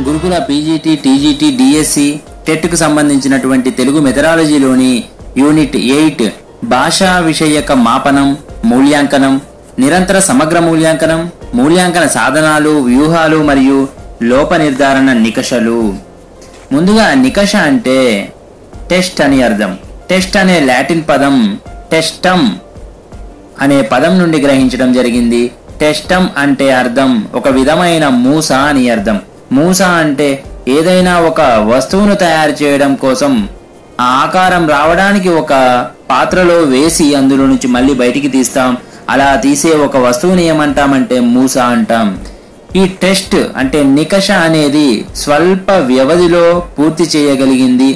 గురుకుల PGT TGT DSC టెట్కు సంబంధించినటువంటి Telugu మెథడాలజీలోని unit eight భాషా విషయక మాపనం మూల్యాంకనం నిరంతర సమగ్ర మూల్యాంకనం మూల్యాంకన సాధనాలు వ్యూహాలు మరియు లోప నిర్ధారణ నికషలు ముందుగా నికష అంటే టెస్ట్ అని అర్థం టెస్ట్ అనే లాటిన్ పదం టెస్టమ్ అనే పదం నుండి గ్రహించడం జరిగింది టెస్టమ్ అంటే అర్థం ఒక విధమైన మూస అని అర్థం మూస అంటే ఏదైనా ఒక వస్తువును తయారు చేయడం కోసం ఆ ఆకారం రావడానికి ఒక పాత్రలో వేసి అందులో నుంచి మళ్ళీ బయటికి తీస్తాం అలా తీసే ఒక వస్తువుని ఏమంటామంటే మూస అంటాం ఈ టెస్ట్ అంటే నికష అనేది స్వల్ప వ్యవధిలో పూర్తి చేయగలిగింది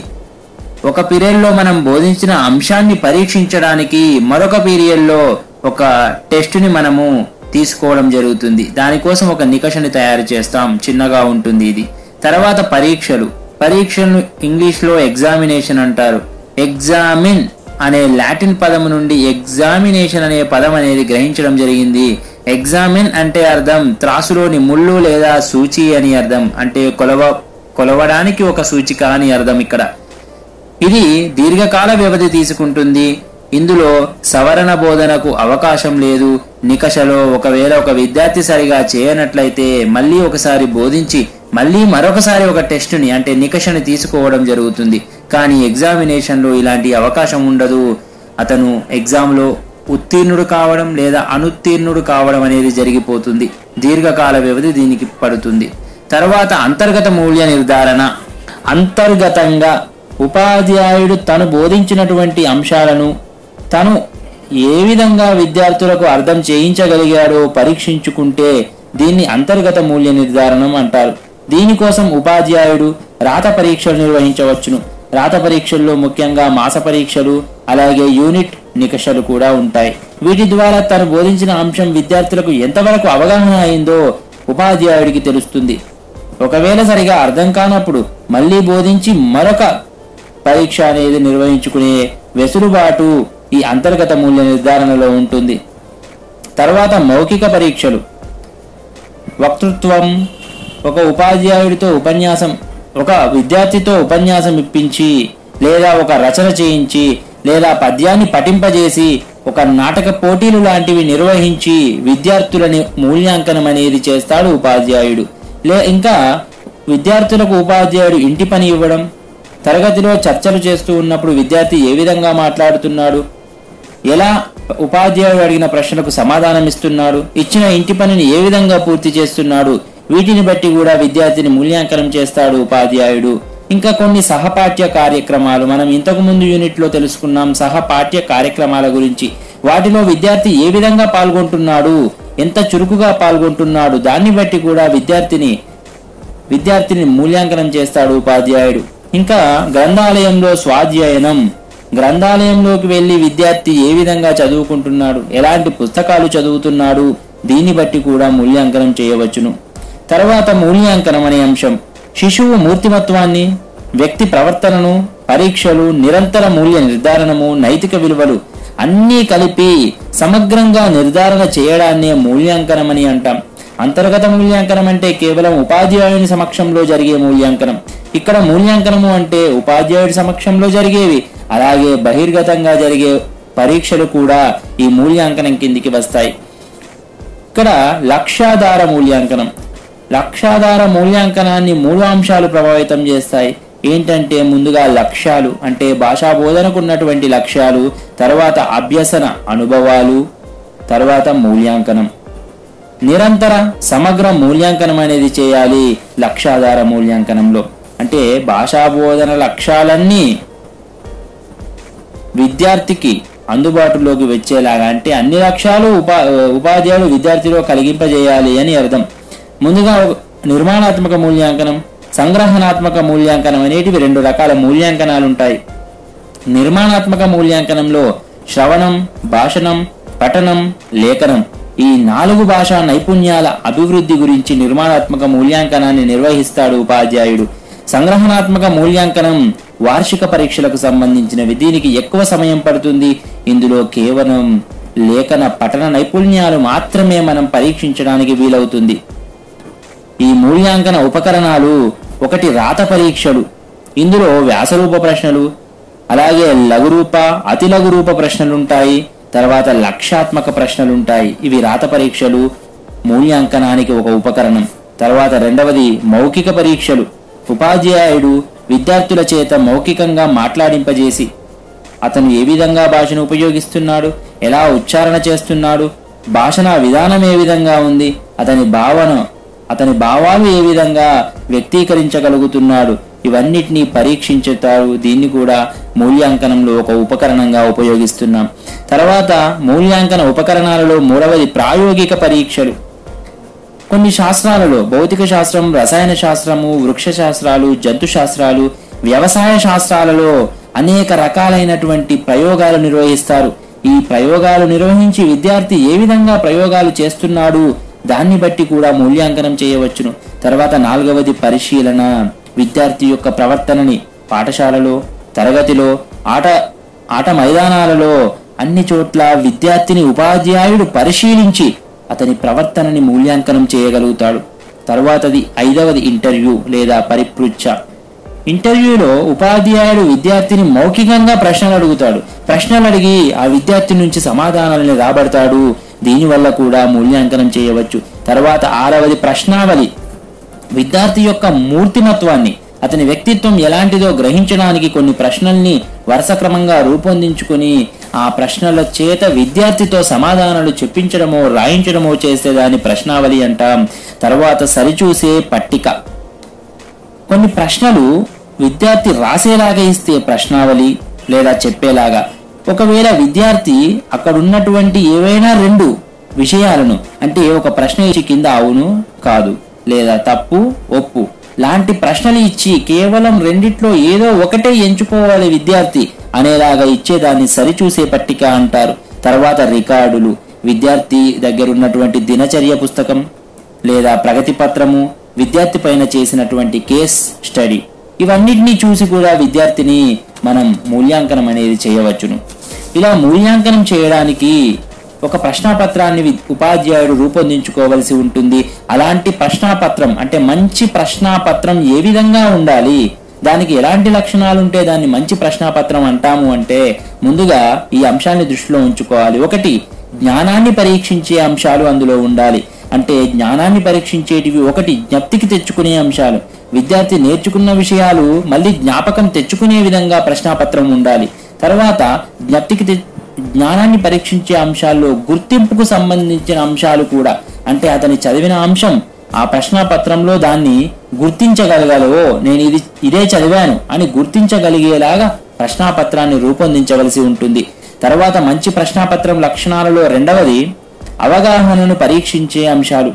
ఒక పీరియడ్లో మనం బోధించిన అంశాన్ని పరీక్షించడానికి మరొక పీరియడ్లో ఒక టెస్ట్ని మనము తీసుకోవడం జరుగుతుంది దానికోసం ఒక నికషని తయారు చేస్తాం చిన్నగా ఉంటుంది ఇది తర్వాత పరీక్షలు పరీక్షలను ఇంగ్లీష్లో ఎగ్జామినేషన్ అంటారు ఎగ్జామిన్ అనే లాటిన్ పదం నుండి ఎగ్జామినేషన్ అనే పదం అనేది గ్రహించడం జరిగింది ఎగ్జామిన్ అంటే అర్థం త్రాసులోని ముళ్ళు లేదా సూచి అని అర్థం అంటే కొలవ కొలవడానికి ఒక సూచిక అని అర్థం ఇక్కడ ఇది దీర్ఘకాల వ్యవధి తీసుకుంటుంది ఇందులో సవరణ బోధనకు అవకాశం లేదు నికషలో ఒకవేళ ఒక విద్యార్థి సరిగా చేయనట్లయితే మళ్ళీ ఒకసారి బోధించి మళ్ళీ మరొకసారి ఒక టెస్టుని అంటే నికషని తీసుకోవడం జరుగుతుంది కానీ ఎగ్జామినేషన్లో ఇలాంటి అవకాశం ఉండదు అతను ఎగ్జామ్లో ఉత్తీర్ణుడు కావడం లేదా అనుత్తీర్ణుడు కావడం అనేది జరిగిపోతుంది దీర్ఘకాల వ్యవధి దీనికి పడుతుంది తర్వాత అంతర్గత మూల్య నిర్ధారణ అంతర్గతంగా ఉపాధ్యాయుడు తను బోధించినటువంటి అంశాలను తను ఏ విధంగా విద్యార్థులకు అర్థం చేయించగలిగాడో పరీక్షించుకుంటే దీన్ని అంతర్గత మూల్య నిర్ధారణం అంటారు దీనికోసం ఉపాధ్యాయుడు రాత పరీక్షలు నిర్వహించవచ్చును రాత పరీక్షల్లో ముఖ్యంగా మాస పరీక్షలు అలాగే యూనిట్ నికషలు కూడా ఉంటాయి వీటి ద్వారా తను బోధించిన అంశం విద్యార్థులకు ఎంతవరకు అవగాహన అయిందో ఉపాధ్యాయుడికి తెలుస్తుంది ఒకవేళ సరిగా అర్థం కానప్పుడు మళ్ళీ బోధించి మరొక పరీక్ష అనేది నిర్వహించుకునే వెసులుబాటు ఈ అంతర్గత మూల్య నిర్ధారణలో ఉంటుంది తర్వాత మౌఖిక పరీక్షలు వక్తృత్వం ఒక ఉపాధ్యాయుడితో ఉపన్యాసం ఒక విద్యార్థితో ఉపన్యాసం ఇప్పించి లేదా ఒక రచన చేయించి లేదా పద్యాన్ని పఠింపజేసి ఒక నాటక పోటీలు లాంటివి నిర్వహించి విద్యార్థులని మూల్యాంకనం అనేది చేస్తాడు ఉపాధ్యాయుడు లే ఇంకా విద్యార్థులకు ఉపాధ్యాయుడు ఇంటి పని ఇవ్వడం తరగతిలో చర్చలు చేస్తూ ఉన్నప్పుడు విద్యార్థి ఏ విధంగా మాట్లాడుతున్నాడు ఎలా ఉపాధ్యాయుడు అడిగిన ప్రశ్నలకు సమాధానం ఇస్తున్నాడు ఇచ్చిన ఇంటి పనిని ఏ విధంగా పూర్తి చేస్తున్నాడు వీటిని బట్టి కూడా విద్యార్థిని మూల్యాంకనం చేస్తాడు ఉపాధ్యాయుడు ఇంకా కొన్ని సహపాఠ్య కార్యక్రమాలు మనం ఇంతకు ముందు యూనిట్లో తెలుసుకున్నాం సహపాఠ్య కార్యక్రమాల గురించి వాటిలో విద్యార్థి ఏ విధంగా పాల్గొంటున్నాడు ఎంత చురుకుగా పాల్గొంటున్నాడు దాన్ని బట్టి కూడా విద్యార్థిని విద్యార్థిని మూల్యాంకనం చేస్తాడు ఉపాధ్యాయుడు ఇంకా గ్రంథాలయంలో స్వాధ్యయనం గ్రంథాలయంలోకి వెళ్లి విద్యార్థి ఏ విధంగా చదువుకుంటున్నాడు ఎలాంటి పుస్తకాలు చదువుతున్నాడు దీన్ని బట్టి కూడా మూల్యాంకనం చేయవచ్చును తర్వాత మూల్యాంకనం అనే అంశం శిశువు మూర్తిమత్వాన్ని వ్యక్తి ప్రవర్తనను పరీక్షలు నిరంతర మూల్య నిర్ధారణము నైతిక విలువలు అన్నీ కలిపి సమగ్రంగా నిర్ధారణ చేయడాన్నే మూల్యాంకనం అని అంటాం అంతర్గత మూల్యాంకనం అంటే కేవలం ఉపాధ్యాయుని సమక్షంలో జరిగే మూల్యాంకనం ఇక్కడ మూల్యాంకనము అంటే ఉపాధ్యాయుడి సమక్షంలో జరిగేవి అలాగే బహిర్గతంగా జరిగే పరీక్షలు కూడా ఈ మూల్యాంకనం కిందికి వస్తాయి ఇక్కడ లక్ష్యాధార మూల్యాంకనం లక్ష్యాధార మూల్యాంకనాన్ని మూడు అంశాలు ప్రభావితం చేస్తాయి ఏంటంటే ముందుగా లక్ష్యాలు అంటే భాషా బోధనకు ఉన్నటువంటి లక్ష్యాలు తర్వాత అభ్యసన అనుభవాలు తర్వాత మూల్యాంకనం నిరంతర సమగ్ర మూల్యాంకనం అనేది చేయాలి లక్ష్యాధార మూల్యాంకనంలో అంటే భాషా బోధన లక్ష్యాలన్నీ విద్యార్థికి అందుబాటులోకి వచ్చేలాగా అంటే అన్ని లక్ష్యాలు ఉపా ఉపాధ్యాయుడు విద్యార్థిలో కలిగింపజేయాలి అని అర్థం ముందుగా నిర్మాణాత్మక మూల్యాంకనం సంగ్రహణాత్మక మూల్యాంకనం అనేటివి రెండు రకాల మూల్యాంకనాలు ఉంటాయి నిర్మాణాత్మక మూల్యాంకనంలో శ్రవణం భాషణం పఠనం లేఖనం ఈ నాలుగు భాషా నైపుణ్యాల అభివృద్ధి గురించి నిర్మాణాత్మక మూల్యాంకనాన్ని నిర్వహిస్తాడు ఉపాధ్యాయుడు సంగ్రహణాత్మక మూల్యాంకనం వార్షిక పరీక్షలకు సంబంధించినవి దీనికి ఎక్కువ సమయం పడుతుంది ఇందులో కేవలం లేఖన పఠన నైపుణ్యాలు మాత్రమే మనం పరీక్షించడానికి వీలవుతుంది ఈ మూల్యాంకన ఉపకరణాలు ఒకటి రాత పరీక్షలు ఇందులో వ్యాసరూప ప్రశ్నలు అలాగే లఘురూప అతి లఘురూప ప్రశ్నలుంటాయి తర్వాత లక్ష్యాత్మక ప్రశ్నలుంటాయి ఇవి రాత పరీక్షలు మూల్యాంకనానికి ఒక ఉపకరణం తర్వాత రెండవది మౌఖిక పరీక్షలు ఉపాధ్యాయుడు విద్యార్థుల చేత మౌఖికంగా మాట్లాడింపజేసి అతను ఏ విధంగా భాషను ఉపయోగిస్తున్నాడు ఎలా ఉచ్చారణ చేస్తున్నాడు భాషణ విధానం ఏ విధంగా ఉంది అతని భావన అతని భావాలు ఏ విధంగా వ్యక్తీకరించగలుగుతున్నాడు ఇవన్నిటినీ పరీక్షించుతారు దీన్ని కూడా మూల్యాంకనంలో ఒక ఉపకరణంగా ఉపయోగిస్తున్నాం తర్వాత మూల్యాంకన ఉపకరణాలలో మూడవది ప్రాయోగిక పరీక్షలు కొన్ని శాస్త్రాలలో భౌతిక శాస్త్రం రసాయన శాస్త్రము వృక్ష శాస్త్రాలు జంతు శాస్త్రాలు వ్యవసాయ శాస్త్రాలలో అనేక రకాలైనటువంటి ప్రయోగాలు నిర్వహిస్తారు ఈ ప్రయోగాలు నిర్వహించి విద్యార్థి ఏ విధంగా ప్రయోగాలు చేస్తున్నాడు దాన్ని బట్టి కూడా మూల్యాంకనం చేయవచ్చును తర్వాత నాలుగవది పరిశీలన విద్యార్థి యొక్క ప్రవర్తనని పాఠశాలలో తరగతిలో ఆట ఆట మైదానాలలో అన్ని చోట్ల విద్యార్థిని ఉపాధ్యాయుడు పరిశీలించి అతని ప్రవర్తనని మూల్యాంకనం చేయగలుగుతాడు తర్వాతది ఐదవది ఇంటర్వ్యూ లేదా పరిపృచ్ఛ ఇంటర్వ్యూలో ఉపాధ్యాయుడు విద్యార్థిని మౌఖికంగా ప్రశ్నలు అడుగుతాడు ప్రశ్నలు అడిగి ఆ విద్యార్థి నుంచి సమాధానాలను రాబడతాడు దీనివల్ల కూడా మూల్యాంకనం చేయవచ్చు తర్వాత ఆరవది ప్రశ్నావళి విద్యార్థి యొక్క మూర్తిమత్వాన్ని అతని వ్యక్తిత్వం ఎలాంటిదో గ్రహించడానికి కొన్ని ప్రశ్నల్ని వరుస క్రమంగా రూపొందించుకుని ఆ ప్రశ్నల చేత విద్యార్థితో సమాధానాలు చెప్పించడమో రాయించడమో చేస్తే దాని ప్రశ్నావళి అంటాం తర్వాత సరిచూసే పట్టిక కొన్ని ప్రశ్నలు విద్యార్థి రాసేలాగా ఇస్తే ప్రశ్నావళి లేదా చెప్పేలాగా ఒకవేళ విద్యార్థి అక్కడ ఉన్నటువంటి ఏవైనా రెండు విషయాలను అంటే ఒక ప్రశ్న ఇచ్చి కింద అవును కాదు లేదా తప్పు ఒప్పు లాంటి ప్రశ్నలు ఇచ్చి కేవలం రెండిట్లో ఏదో ఒకటే ఎంచుకోవాలి విద్యార్థి అనేలాగా ఇచ్చేదాన్ని సరిచూసే పట్టిక అంటారు తర్వాత రికార్డులు విద్యార్థి దగ్గర ఉన్నటువంటి దినచర్య పుస్తకం లేదా ప్రగతి పత్రము విద్యార్థి పైన చేసినటువంటి కేస్ స్టడీ ఇవన్నిటినీ చూసి కూడా విద్యార్థిని మనం మూల్యాంకనం అనేది చేయవచ్చును ఇలా మూల్యాంకనం చేయడానికి ఒక ప్రశ్నాపత్రాన్ని వి- ఉపాధ్యాయుడు రూపొందించుకోవలసి ఉంటుంది అలాంటి ప్రశ్నాపత్రం అంటే మంచి ప్రశ్నాపత్రం ఏ విధంగా ఉండాలి దానికి ఎలాంటి లక్షణాలు ఉంటే దాన్ని మంచి ప్రశ్నాపత్రం అంటాము అంటే ముందుగా ఈ అంశాన్ని దృష్టిలో ఉంచుకోవాలి ఒకటి జ్ఞానాన్ని పరీక్షించే అంశాలు అందులో ఉండాలి అంటే జ్ఞానాన్ని పరీక్షించేటివి ఒకటి జ్ఞప్తికి తెచ్చుకునే అంశాలు విద్యార్థి నేర్చుకున్న విషయాలు మళ్ళీ జ్ఞాపకం తెచ్చుకునే విధంగా ప్రశ్నాపత్రం ఉండాలి తర్వాత జ్ఞప్తికి తె- జ్ఞానాన్ని పరీక్షించే అంశాల్లో గుర్తింపుకు సంబంధించిన అంశాలు కూడా అంటే అతని చదివిన అంశం ఆ ప్రశ్నాపత్రంలో దాన్ని గుర్తించగలగాలి ఓ నేను ఇది ఇదే చదివాను అని గుర్తించగలిగేలాగా ప్రశ్నాపత్రాన్ని రూపొందించవలసి ఉంటుంది తర్వాత మంచి ప్రశ్నాపత్రం లక్షణాలలో రెండవది అవగాహనను పరీక్షించే అంశాలు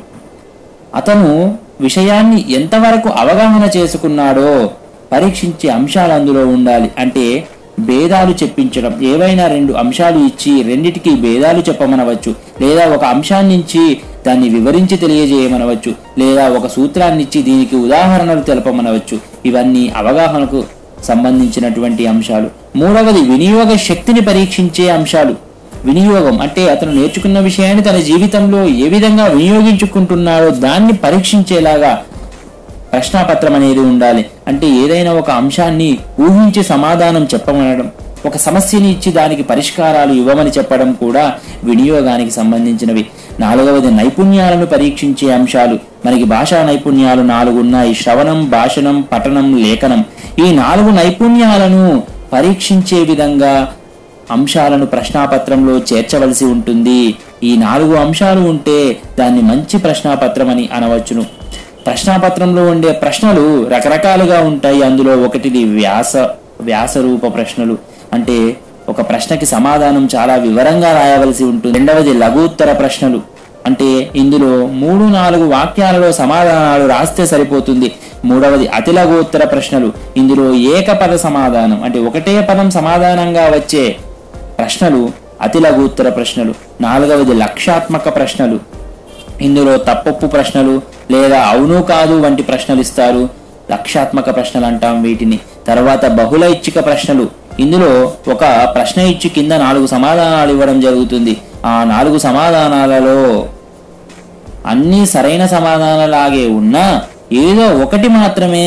అతను విషయాన్ని ఎంతవరకు అవగాహన చేసుకున్నాడో పరీక్షించే అంశాలు అందులో ఉండాలి అంటే భేదాలు చెప్పించడం ఏవైనా రెండు అంశాలు ఇచ్చి రెండిటికి భేదాలు చెప్పమనవచ్చు లేదా ఒక అంశాన్ని ఇచ్చి దాన్ని వివరించి తెలియజేయమనవచ్చు లేదా ఒక సూత్రాన్ని ఇచ్చి దీనికి ఉదాహరణలు తెలపమనవచ్చు ఇవన్నీ అవగాహనకు సంబంధించినటువంటి అంశాలు మూడవది వినియోగ శక్తిని పరీక్షించే అంశాలు వినియోగం అంటే అతను నేర్చుకున్న విషయాన్ని తన జీవితంలో ఏ విధంగా వినియోగించుకుంటున్నాడో దాన్ని పరీక్షించేలాగా ప్రశ్నాపత్రం అనేది ఉండాలి అంటే ఏదైనా ఒక అంశాన్ని ఊహించి సమాధానం చెప్పమనడం ఒక సమస్యని ఇచ్చి దానికి పరిష్కారాలు ఇవ్వమని చెప్పడం కూడా వినియోగానికి సంబంధించినవి నాలుగవది నైపుణ్యాలను పరీక్షించే అంశాలు మనకి భాషా నైపుణ్యాలు నాలుగు ఉన్నాయి శ్రవణం భాషణం పఠనం లేఖనం ఈ నాలుగు నైపుణ్యాలను పరీక్షించే విధంగా అంశాలను ప్రశ్నాపత్రంలో చేర్చవలసి ఉంటుంది ఈ నాలుగు అంశాలు ఉంటే దాన్ని మంచి ప్రశ్నాపత్రం అని అనవచ్చును ప్రశ్నాపత్రంలో ఉండే ప్రశ్నలు రకరకాలుగా ఉంటాయి అందులో ఒకటిది వ్యాస వ్యాసరూప ప్రశ్నలు అంటే ఒక ప్రశ్నకి సమాధానం చాలా వివరంగా రాయవలసి ఉంటుంది రెండవది లఘుత్తర ప్రశ్నలు అంటే ఇందులో మూడు నాలుగు వాక్యాలలో సమాధానాలు రాస్తే సరిపోతుంది మూడవది అతి లఘుత్తర ప్రశ్నలు ఇందులో ఏకపద సమాధానం అంటే ఒకటే పదం సమాధానంగా వచ్చే ప్రశ్నలు అతి లఘుత్తర ప్రశ్నలు నాలుగవది లక్ష్యాత్మక ప్రశ్నలు ఇందులో తప్పొప్పు ప్రశ్నలు లేదా అవును కాదు వంటి ప్రశ్నలు ఇస్తారు లక్ష్యాత్మక ప్రశ్నలు అంటాం వీటిని తర్వాత బహుళ ఇచ్చిక ప్రశ్నలు ఇందులో ఒక ప్రశ్న ఇచ్చి కింద నాలుగు సమాధానాలు ఇవ్వడం జరుగుతుంది ఆ నాలుగు సమాధానాలలో అన్నీ సరైన సమాధానాలాగే ఉన్నా ఏదో ఒకటి మాత్రమే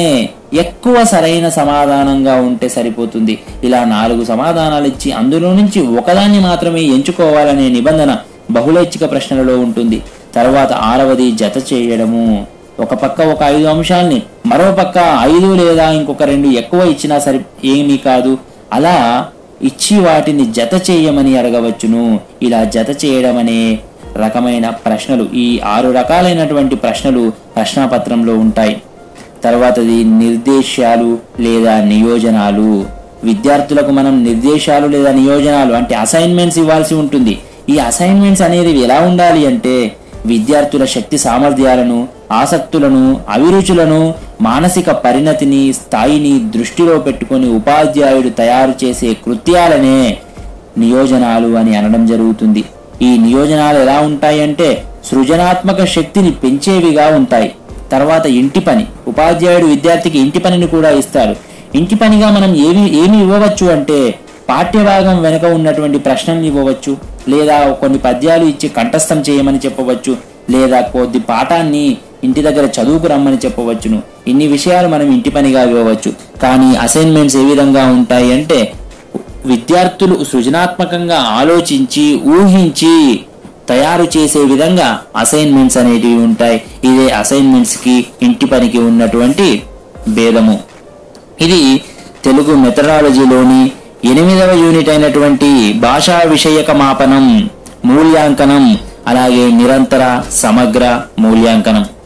ఎక్కువ సరైన సమాధానంగా ఉంటే సరిపోతుంది ఇలా నాలుగు సమాధానాలు ఇచ్చి అందులో నుంచి ఒకదాన్ని మాత్రమే ఎంచుకోవాలనే నిబంధన బహుళైచ్ఛిక ప్రశ్నలలో ఉంటుంది తర్వాత ఆరవది జత చేయడము ఒక పక్క ఒక ఐదు అంశాల్ని మరో పక్క ఐదు లేదా ఇంకొక రెండు ఎక్కువ ఇచ్చినా సరి ఏమీ కాదు అలా ఇచ్చి వాటిని జత చేయమని అడగవచ్చును ఇలా జత చేయడం అనే రకమైన ప్రశ్నలు ఈ ఆరు రకాలైనటువంటి ప్రశ్నలు ప్రశ్నాపత్రంలో ఉంటాయి తర్వాతది నిర్దేశాలు లేదా నియోజనాలు విద్యార్థులకు మనం నిర్దేశాలు లేదా నియోజనాలు అంటే అసైన్మెంట్స్ ఇవ్వాల్సి ఉంటుంది ఈ అసైన్మెంట్స్ అనేది ఎలా ఉండాలి అంటే విద్యార్థుల శక్తి సామర్థ్యాలను ఆసక్తులను అభిరుచులను మానసిక పరిణతిని స్థాయిని దృష్టిలో పెట్టుకొని ఉపాధ్యాయుడు తయారు చేసే కృత్యాలనే నియోజనాలు అని అనడం జరుగుతుంది ఈ నియోజనాలు ఎలా ఉంటాయంటే సృజనాత్మక శక్తిని పెంచేవిగా ఉంటాయి తర్వాత ఇంటి పని ఉపాధ్యాయుడు విద్యార్థికి ఇంటి పనిని కూడా ఇస్తారు ఇంటి పనిగా మనం ఏమి ఏమి ఇవ్వవచ్చు అంటే పాఠ్యభాగం వెనుక ఉన్నటువంటి ప్రశ్నల్ని ఇవ్వవచ్చు లేదా కొన్ని పద్యాలు ఇచ్చి కంఠస్థం చేయమని చెప్పవచ్చు లేదా కొద్ది పాఠాన్ని ఇంటి దగ్గర చదువుకు రమ్మని చెప్పవచ్చును ఇన్ని విషయాలు మనం ఇంటి పనిగా ఇవ్వవచ్చు కానీ అసైన్మెంట్స్ ఏ విధంగా ఉంటాయి అంటే విద్యార్థులు సృజనాత్మకంగా ఆలోచించి ఊహించి తయారు చేసే విధంగా అసైన్మెంట్స్ అనేటివి ఉంటాయి ఇదే అసైన్మెంట్స్ కి ఇంటి పనికి ఉన్నటువంటి భేదము ఇది తెలుగు మెథడాలజీలోని ఎనిమిదవ యూనిట్ అయినటువంటి భాషా విషయక మాపనం మూల్యాంకనం అలాగే నిరంతర సమగ్ర మూల్యాంకనం